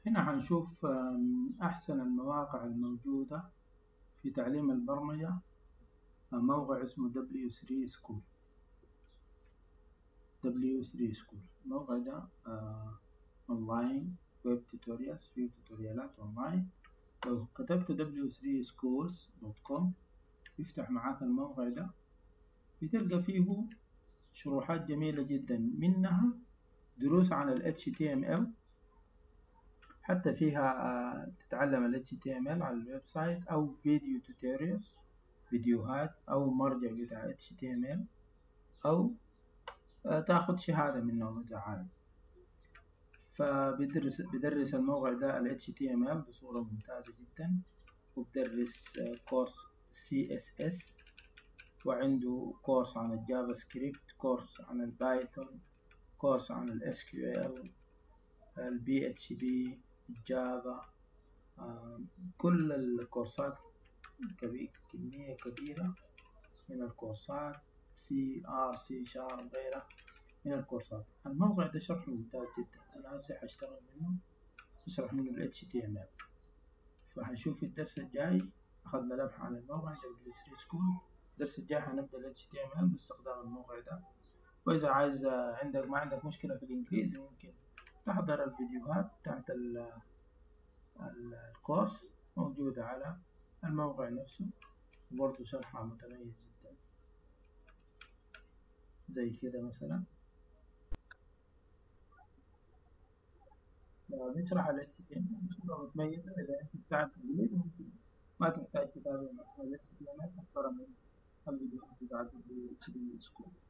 هنا هنشوف من أحسن المواقع الموجودة في تعليم البرمجة موقع اسمه W3 School W3 School الموقع ده أونلاين ويب توتوريالز فيه توتوريالات أونلاين لو كتبت w3schools.com يفتح معاك الموقع ده بتلقى فيه شروحات جميلة جدا منها دروس عن ال HTML حتى فيها تتعلم ال HTML على الويب سايت أو فيديو توتوريالز فيديوهات أو مرجع بتاع HTML أو تاخد شهادة منه إذا عايز فبيدرس بدرس الموقع ده ال HTML بصورة ممتازة جدا وبدرس كورس CSS وعنده كورس عن الجافا سكريبت كورس عن البايثون كورس عن ال SQL ال PHP الجافا كل الكورسات كمية كبيرة من الكورسات سي ار سي شارب غيرها من الكورسات الموقع ده شرحه ممتاز جدا أنا هسه هشتغل منه أشرح منه ال HTML فهنشوف الدرس الجاي أخذنا لمحة عن الموقع W3 School الدرس الجاي هنبدأ ال HTML باستخدام الموقع ده وإذا عايز عندك ما عندك مشكلة في الإنجليزي ممكن تحضر الفيديوهات بتاعت الكورس موجودة على الموقع نفسه وبرضه شرحها متميز جدا زي كده مثلا نشرح ال HTML بصورة متميزة إذا أنت بتعرف إنجليزي ممكن ما تحتاج تتابع ال HTML أكثر من الفيديوهات بتاعت ال HTML سكول